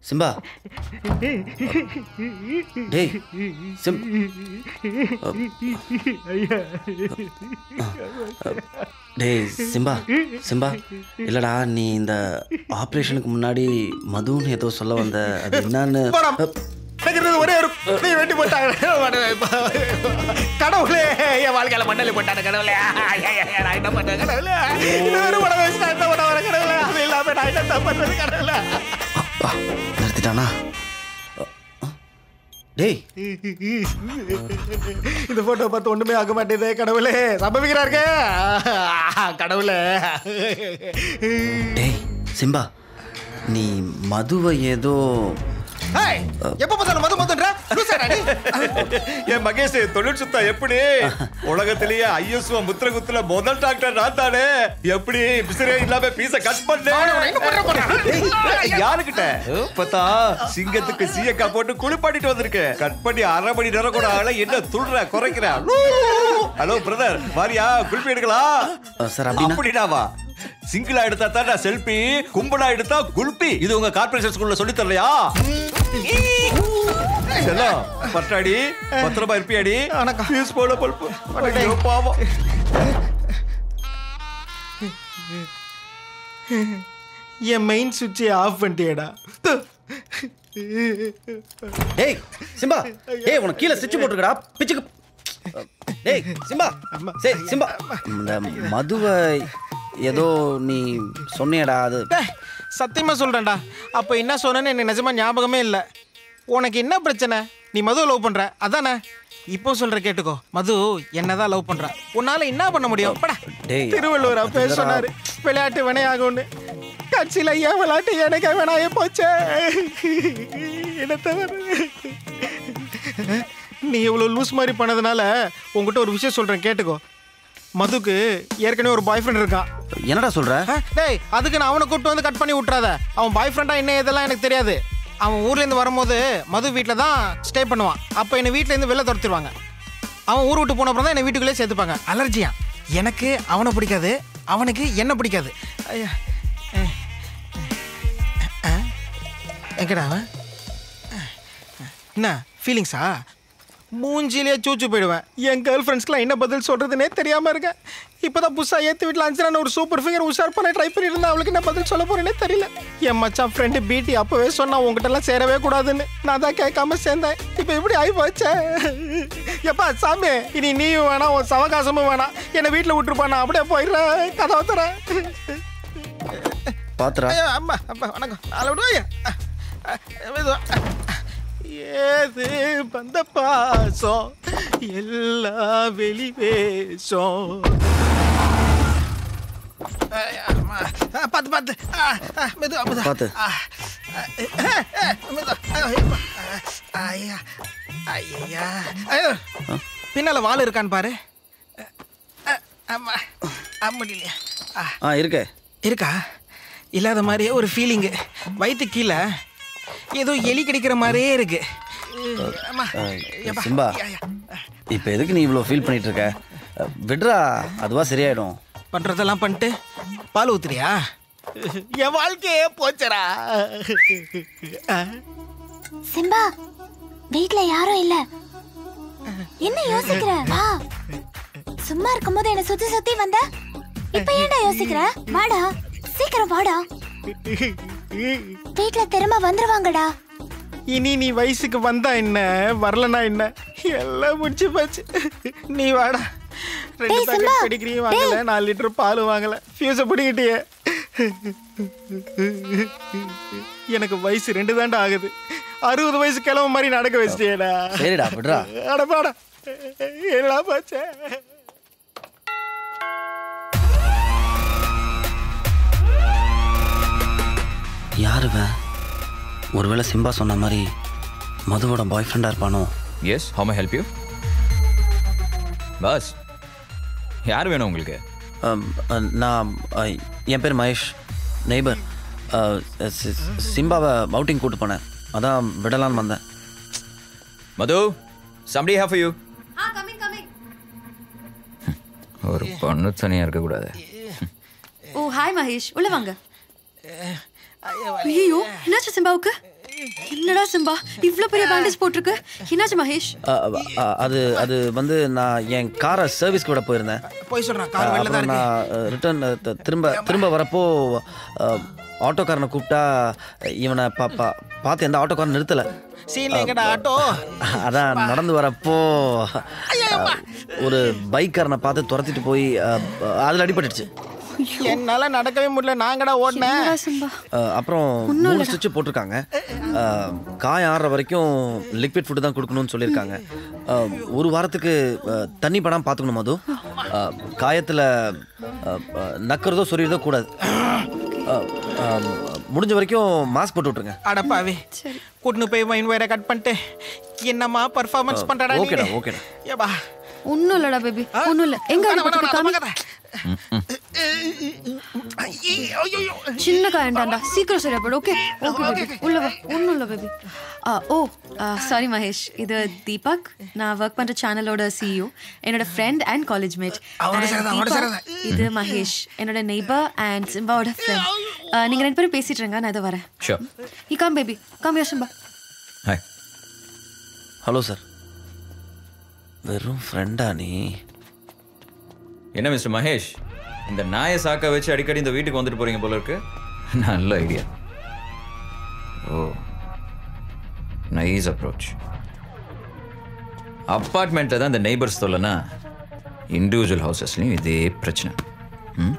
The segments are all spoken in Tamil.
சிம்பா டேய் சிம் டேய் சிம்பா சிம்பா இல்லடா நீ இந்த ஆப்ரேஷனுக்கு முன்னாடி மதுன்னு ஏதோ சொல்ல வந்த அது என்னன்னு எனக்கு இருந்தது ஒரே ஒரு நீ வெட்டி போட்டாங்க கடவுளே என் வாழ்க்கையில மண்ணலி போட்டான கடவுளே ஐயா, ஐயா, ஐயா, நான் என்ன பண்ணேன் கடவுளே இது வெறும் படம் வச்சு நான் என்ன பண்ண வரேன் கடவுளே அது இல்லாம நான் என்ன தப்பு பண்றது கடவுளே அப்பா நிறுத்திட்டானா டேய் இந்த போட்டோ பார்த்து ஒண்ணுமே ஆக மாட்டேதே கடவுளே சம்பவிக்கிறாருங்க கடவுளே டேய் சிம்பா நீ மதுவை ஏதோ ஏய், எப்ப பார்த்தாலும் மது மதுன்ற லூசாடா நீ? என் மகேஷ் தொழில் சுத்தா எப்படி உலகத்திலேயே ஐஎஸ்ஓ முத்திர குத்துல முதல் டாக்டர் நான் தானே எப்படி பிசிறே இல்லாம பீஸ கட் பண்ணேன் யாருக்கிட்ட இப்பதான் சிங்கத்துக்கு சீயக்கா போட்டு குளிப்பாட்டிட்டு வந்திருக்கேன் கட் பண்ணி அரை மணி நேரம் கூட ஆகல என்ன துள்ற குறைக்கிற ஹலோ பிரதர் வாரியா குளிப்பி எடுக்கலாம் சார் அப்படின்னா அப்படின்னாவா சிங்கிளா எடுத்தா தான் நான் செல்ஃபி கும்பலா எடுத்தா குல்பி இது உங்க கார்பரேஷன் ஸ்கூல்ல சொல்லி தரலையா செல்லம் பட்டாடி பத்திரமா இருப்பியாடி ஃபீஸ் போல பல்பு ஐயோ பாவம் என் மெயின் சுவிட்சை ஆஃப் பண்ணிட்டியடா டேய் சிம்பா டேய் உனக்கு கீழே ஸ்டிச் போட்டுருக்கடா பிச்சுக்கு டேய் சிம்பா சரி சிம்பா இந்த மதுவை ஏதோ நீ சொன்னியடா அது டேய், சத்தியமா சொல்றேன்டா அப்ப என்ன சொன்னேன்னு எனக்கு நிஜமா ஞாபகமே இல்லை உனக்கு என்ன பிரச்சனை நீ மது லவ் பண்ற அதானே இப்போ சொல்ற கேட்டுக்கோ மது என்னதான் லவ் பண்ற உன்னால என்ன பண்ண முடியும் படா டேய் திருவள்ளுவர் அப்பே சொன்னாரு விளையாட்டு வினையாகும்னு கட்சியில ஏன் விளையாட்டு எனக்கு வினாய போச்சே என்ன தவிர நீ இவ்வளோ லூஸ் மாதிரி பண்ணதுனால உங்ககிட்ட ஒரு விஷயம் சொல்றேன் கேட்டுக்கோ மதுக்கு ஏற்கனவே ஒரு பாய் ஃப்ரெண்ட் இருக்கான் என்னடா சொல்ற ஆ, டேய் அதுக்கு நான் அவனை கூப்பிட்டு வந்து கட் பண்ணி விட்றாத அவன் பாய் ஃப்ரெண்டா என்ன இதெல்லாம் எனக்கு தெரியாது அவன் ஊர்ல இருந்து வரும்போது மது வீட்டில் தான் ஸ்டே பண்ணுவான் அப்போ என்னை வீட்ல இருந்து வெளில துரத்திடுவாங்க அவன் ஊர் விட்டு போன அப்புறம் தான் என்னை வீட்டுக்குள்ளே சேர்த்துப்பாங்க அலர்ஜியா எனக்கு அவனை பிடிக்காது அவனுக்கு என்ன பிடிக்காது ஐயா அஹ். அஹ். எங்கடா அவன் என்ன ஃபீலிங்ஸா மூஞ்சிலே சூச்சு போயிடுவேன் என் கேர்ள் ஃப்ரெண்ட்ஸ்க்குலாம் என்ன பதில் சொல்கிறதுனே தெரியாமல் இருக்கேன் இப்போ தான் புதுசாக ஏற்றி வீட்டில் அஞ்சு ஒரு சூப்பர் ஃபிங்கர் உஷார் பண்ண ட்ரை பண்ணியிருந்தேன் அவளுக்கு என்ன பதில் சொல்ல போகிறேனே தெரியல என் மச்சான் ஃப்ரெண்டு பிடி அப்போவே சொன்னா உங்ககிட்டலாம் சேரவே கூடாதுன்னு நான் தான் கேட்காம சேர்ந்தேன் இப்போ எப்படி ஆகி போச்சே எப்பா சாமி இனி நீயும் வேணாம் உன் சவகாசமும் வேணாம் என்னை வீட்டில் விட்டுருப்பா நான் அப்படியே போயிடுறேன் கதவை தரேன் பாத்துறா ஐயோ, அம்மா அப்பா வணக்கம் நாளை விடுவாயா மெதுவா ஏது வந்த பாசம் எல்லா வெளி வேஷம் ஐயா, அம்மா. ஆ, பார்த்து பார்த்து ஆ, ஆ, மெதுவா மெதுவா பார்த்து. ஆ, ஆ, ஆ, ஆ, மெதுவா ஐயோ, ஆ, ஐயா ஐயா ஐயோ பின்னால வால் இருக்கான்னு பாரு ஆ, ஆமா ஆ, முடியலையா ஆ ஆ இருக்கே இருக்கா இல்லாத மாதிரியே ஒரு ஃபீலிங்கு வயிற்று கீழே ஏதோ எலி கிடைக்கிற மாதிரியே இருக்கு அம்மா, எப்பா, சிம்பா ஐயா, ஐயா. இப்போ எதுக்கு நீ இவ்வளோ ஃபீல் பண்ணிட்டு இருக்க அஹ், விட்றா அதுவா சரியாயிடும் பண்றதெல்லாம் பண்ணிட்டு பால் ஊத்துறியா என் வாழ்க்கையே போச்சரா சிம்பா வீட்ல யாரும் இல்ல என்ன யோசிக்கிற வா சும்மா இருக்கும்போது என்ன சுத்தி சுத்தி வந்த இப்ப ஏன்டா யோசிக்கிற வாடா சீக்கிரம் வாடா வீட்ல திரும்ப வந்துருவாங்கடா இனி நீ வயசுக்கு வந்தா என்ன வரலனா என்ன எல்லாம் முடிச்சு போச்சு நீ வாடா ரெண்டு டேய், பேக்கெட் சிம்பா. பெடிகிரியும் வாங்கல நாலு லிட்டர் பால் வாங்கல ஃபியூஸை பிடிக்கிட்டியே எனக்கு வயசு ரெண்டு தாண்டா ஆகுது அறுபது வயசு கிளம்ப மாதிரி நடக்க வச்சிட்டியேடா சரிடா விட்றா அடப்பாடா எல்லாம் போச்சே யார் இவன் ஒருவேளை சிம்பா சொன்ன மாதிரி மதுவோட பாய் ஃப்ரெண்டாக இருப்பானோ yes how my help you boss யார் வேணும் உங்களுக்கு அம், அஹ், நான் அஹ், என் பேர் மகேஷ் நெய்பர் சிம்பாவை அவுட்டிங் கூட்டு போனேன் அதான் விடலான்னு வந்தேன் மது சம்டி ஹேவ் யூ ஒரு பொண்ணு தனியாக இருக்கக்கூடாது ஓ ஹாய் மகேஷ் உள்ள வாங்க ஐயோ என்னாச்சு சிம்பாவுக்கு என்னடா சிம்பா இவ்ளோ பெரிய பேண்டேஜ் போட்டிருக்கு என்னாச்சு மகேஷ் அ, அ, அது அது வந்து நான் என் காரை சர்வீஸ்க்கு விட போயிருந்தேன் போய் சொல்றேன் கார் வெளில தான் அப்புறம் இருக்கு நான் ரிட்டர்ன் திரும்ப திரும்ப வரப்போ அ, ஆட்டோக்காரனை கூப்பிட்டா இவனை பா பா பார்த்து எந்த ஆட்டோக்காரன் நிறுத்தலை சீன்ல எங்கடா ஆட்டோ அதான் நடந்து வரப்போ அ, ஒரு பைக்காரனை பார்த்து துரத்திட்டு போய் அ, அதில் அடிபட்டுடுச்சு என்னால நடக்கவே முடியல நாங்கடா ஓடினேன் என்னடா சிம்பா அ, அப்புறம் மூணு ஸ்டிச்சு போட்டிருக்காங்க அ, காயம் ஆறுற வரைக்கும் லிக்விட் ஃபுட்டு தான் கொடுக்கணும்னு சொல்லியிருக்காங்க அ, ஒரு வாரத்துக்கு அ, தண்ணி படாமல் பார்த்துக்கணும் மது அ, காயத்தில் அ, அ, நக்கிறதோ சொரியறதோ கூடாது அ, அ, முடிஞ்ச வரைக்கும் மாஸ்க் போட்டு விட்ருங்க அடப்பாவே கூட்டுன்னு போய் மைன் வயரை கட் பண்ணிட்டு என்னம்மா பர்ஃபார்மன்ஸ் பண்றடா ஓகேடா, ஓகேடா. ஏபா ஒண்ணும் இல்லடா பேபி ஒண்ணும் இல்ல எங்க அடிபட்டு காமி சின்ன காயண்டாண்டா சீக்கிரம் சரியா போடு ஓகே ஓகே பேபி உள்ள வா ஒண்ணும் இல்ல பேபி ஓ சாரி மகேஷ் இது தீபக் நான் ஒர்க் பண்ற சேனலோட சிஇஓ என்னோட ஃப்ரெண்ட் அண்ட் காலேஜ் மேட் அவரோட சேரதா, அவரோட சேரதா. இது மகேஷ் என்னோட நெய்பர் அண்ட் சிம்பாவோட ஃப்ரெண்ட் நீங்க ரெண்டு பேரும் பேசிட்டு இருங்க நான் இதை வரேன் sure he come baby come yeah Simba hi hello sir வெறும் ஃப்ரெண்டா நீ என்ன மிஸ்டர் மகேஷ் இந்த நாயை சாக்க வச்சு அடிக்கடி இந்த வீட்டுக்கு வந்துட்டு போறீங்க போல இருக்கு நல்ல ஐடியா ஓ நைஸ் அப்ரோச் அப்பார்ட்மெண்ட்டில் தான் இந்த நெய்பர்ஸ் தொல்லைனா இண்டிவிஜுவல் ஹவுசஸ்லையும் இதே பிரச்சனை ம்?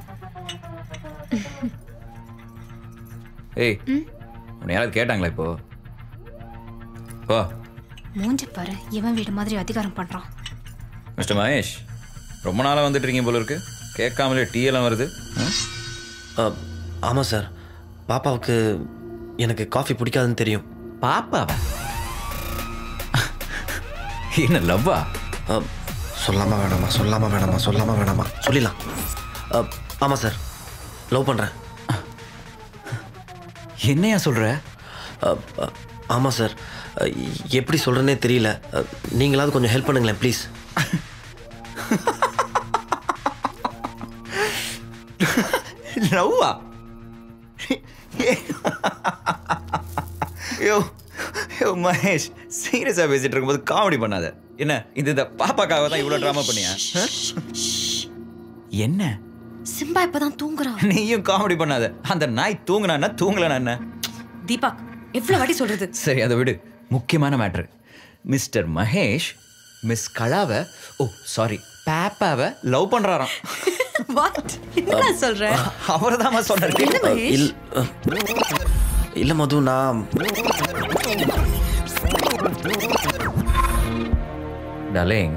ஏய் உன்னை யாராவது கேட்டாங்களா இப்போ வா மூஞ்சி பாரு இவன் வீடு மாதிரி அதிகாரம் பண்றான் மிஸ்டர் மகேஷ் ரொம்ப நாளாக வந்துட்டு இருக்கீங்க போல இருக்கு கேட்காமலே டீ எல்லாம் வருது ம்? ஆமாம் சார் பாப்பாவுக்கு எனக்கு காஃபி பிடிக்காதுன்னு தெரியும் பாப்பாவா என்ன லவ்வா அ, சொல்லாம வேணாமா சொல்லாம வேணாமா சொல்லாம வேணாமா சொல்லிடலாம் அ, ஆமாம் சார் லவ் பண்ணுறேன் என்னையா சொல்ற ஆமாம் சார் அ, எப்படி சொல்கிறேனே தெரியல அ, நீங்களாவது கொஞ்சம் ஹெல்ப் பண்ணுங்களேன் ப்ளீஸ் லவ்வா யோ யோ மகேஷ் சீரியஸாக பேசிட்டு இருக்கும்போது காமெடி பண்ணாத என்ன இது இந்த பாப்பாக்காக தான் இவ்வளோ ட்ராமா பண்ணியா ஆ? என்ன சிம்பா இப்பதான் தூங்குறான் நீயும் காமெடி பண்ணாத அந்த நாய் தூங்குனா தூங்கலனா என்ன தீபக் எவ்வளவு வாட்டி சொல்றது சரி அதை விடு முக்கியமான மேட்ரு மிஸ்டர் மகேஷ் மிஸ் கலாவை ஓ சாரி பாப்பாவை லவ் பண்றாராம் வாட் என்ன சொல்ற அவரை தான் சொன்னார் என்ன மகேஷ் இல் அ, இல்லை மது நான் டார்லிங்